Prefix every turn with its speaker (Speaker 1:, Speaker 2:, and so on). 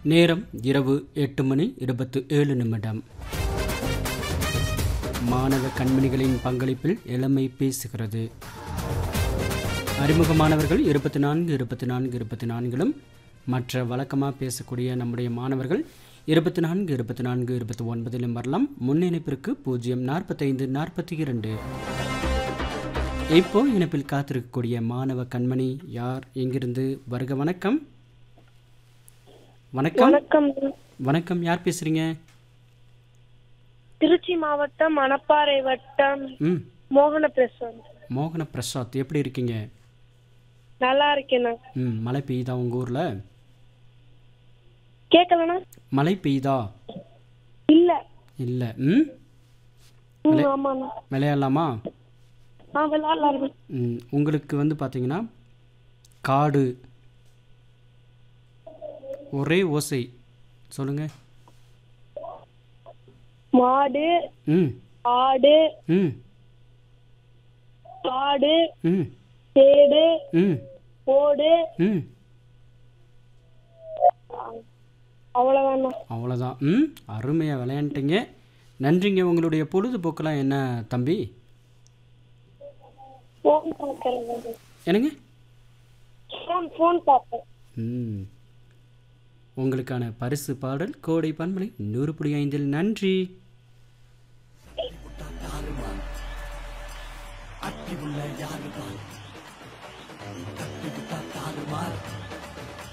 Speaker 1: நேரம் இரவு எட்டு மணி இருபத்து ஏழு நிமிடம் மாணவ கண்மணிகளின் பங்களிப்பில் இளமை பேசுகிறது அறிமுகமானவர்கள் இருபத்தி நான்கு இருபத்தி நான்கு இருபத்தி நான்கிலும் மற்ற வழக்கமாக பேசக்கூடிய நம்முடைய மாணவர்கள் இருபத்தி நான்கு இருபத்தி நான்கு இருபத்தி ஒன்பதிலும் வரலாம் முன்னிணைப்பிற்கு பூஜ்ஜியம் நாற்பத்தைந்து நாற்பத்தி இரண்டு இப்போ இணைப்பில் காத்திருக்கக்கூடிய மாணவ கண்மணி யார் எங்கிருந்து வருக வணக்கம் வணக்கம்
Speaker 2: வணக்கம்
Speaker 1: வணக்கம் யார் பேசுறீங்க
Speaker 2: திருச்சி மாவட்டம் மணப்பாறை வட்டம்
Speaker 1: ம்
Speaker 2: மோகன பிரசாந்த்
Speaker 1: மோகன பிரசாத் எப்படி இருக்கீங்க
Speaker 2: நல்லா இருக்கேண்ணா
Speaker 1: ம் மழை பெய்யுதா உங்கள் ஊரில்
Speaker 2: கேட்கலண்ணா
Speaker 1: மழை பெய்யுதா
Speaker 2: இல்ல
Speaker 1: இல்லை ம்
Speaker 2: ம், ஆமாண்ணா
Speaker 1: விளையாடலாமா
Speaker 2: ஆ விளாட்லாம்
Speaker 1: ம், உங்களுக்கு வந்து பார்த்தீங்கன்னா காடு ஒரே ஓசை சொல்லுங்க
Speaker 2: மாடு
Speaker 1: ம்
Speaker 2: ஆடு
Speaker 1: ம்
Speaker 2: ஆடு
Speaker 1: ம்
Speaker 2: சேடு
Speaker 1: ம்
Speaker 2: ஓடு
Speaker 1: ம்
Speaker 2: அவ்வளவுதாண்ணா
Speaker 1: அவ்வளோதான் ம் அருமையாக விளையாண்டுட்டீங்க நன்றிங்க உங்களுடைய பொழுதுபோக்கெல்லாம் என்ன தம்பி
Speaker 2: ஃபோன் பார்க்கறேன்
Speaker 1: என்னங்க
Speaker 2: ஃபோன் ஃபோன் பார்ப்பேன்
Speaker 1: ம் உங்களுக்கான பரிசு பாடல் கோடை பண்பலை நூறு புள்ளி ஐந்தில் நன்றி
Speaker 3: அட்டி உள்ள யாருதான்